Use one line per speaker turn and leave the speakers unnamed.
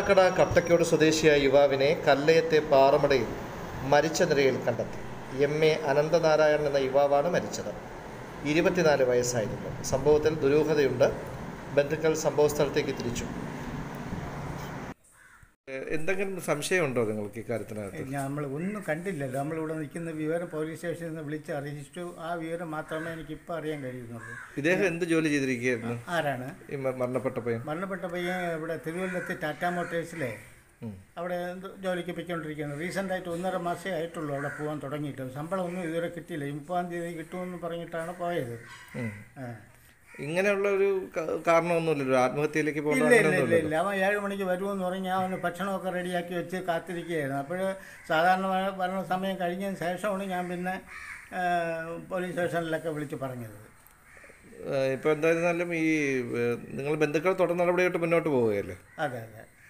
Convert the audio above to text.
മണ്ണാക്കട കട്ടക്കോട് സ്വദേശിയായ യുവാവിനെ കല്ലയത്തെ പാറമടയിൽ മരിച്ച നിലയിൽ കണ്ടെത്തി എം എ അനന്തനാരായണൻ എന്ന യുവാവാണ് മരിച്ചത് ഇരുപത്തിനാല് വയസ്സായിരുന്നു സംഭവത്തിൽ ദുരൂഹതയുണ്ട് ബന്ധുക്കൾ സംഭവ സ്ഥലത്തേക്ക് തിരിച്ചു എന്തെങ്കിലും സംശയമുണ്ടോ നിങ്ങൾക്ക് ഇക്കാര്യത്തിനകത്ത്
നമ്മൾ ഒന്നും കണ്ടില്ലല്ലോ നമ്മളിവിടെ നിൽക്കുന്ന വിവരം പോലീസ് സ്റ്റേഷനിൽ നിന്ന് വിളിച്ച് അറിയിച്ചു ആ വിവരം മാത്രമേ എനിക്കിപ്പോൾ അറിയാൻ കഴിയുന്നുള്ളൂ
ഇദ്ദേഹം എന്ത് ജോലി ചെയ്തിരിക്കുകയായിരുന്നു
ആരാണ്
ഈ മ- മരണപ്പെട്ട പയ്യൻ
മരണപ്പെട്ട പയ്യൻ ഇവിടെ തിരുവല്ലത്ത് ടാറ്റ മോട്ടേഴ്സിലെ അവിടെ എന്ത് ജോലിക്ക് പൊയ്ക്കൊണ്ടിരിക്കുകയാണ് റീസെൻ്റായിട്ട് ഒന്നര മാസമേ ആയിട്ടുള്ളൂ അവിടെ പോകാൻ തുടങ്ങിയിട്ട് ശമ്പളം ഒന്നും ഇതുവരെ കിട്ടിയില്ല മുപ്പതാം തീയതി കിട്ടുമെന്ന് പറഞ്ഞിട്ടാണ് പോയത്
ഉം.
ആ.
ഇങ്ങനെയുള്ള ഒരു ക- കാരണമൊന്നുമില്ലല്ലോ ആത്മഹത്യയിലേക്ക് പോകേണ്ട
ഇല്ല ഇല്ല ഇല്ല
അങ്ങനെയൊന്നുമില്ലല്ലോ
ഇല്ല അവൻ ഏഴ് മണിക്ക് വരുമെന്ന് പറഞ്ഞ് ഞാൻ അവന് ഭക്ഷണമൊക്കെ റെഡിയാക്കി വെച്ച് കാത്തിരിക്കുകയായിരുന്നു അപ്പോൾ സാധാരണ വ- വരണ സമയം കഴിഞ്ഞതിന് ശേഷമാണ് ഞാൻ പിന്നെ ആ, പോലീസ് സ്റ്റേഷനിലൊക്കെ വിളിച്ച് പറഞ്ഞത്
ഏഹ് ഇപ്പൊ എന്തായിരുന്നാലും ഈ ഏഹ് നിങ്ങൾ ബന്ധുക്കൾ തുടർ നടപടിയായിട്ട് മുന്നോട്ട് പോവുകയല്ലേ
അതെ അതെ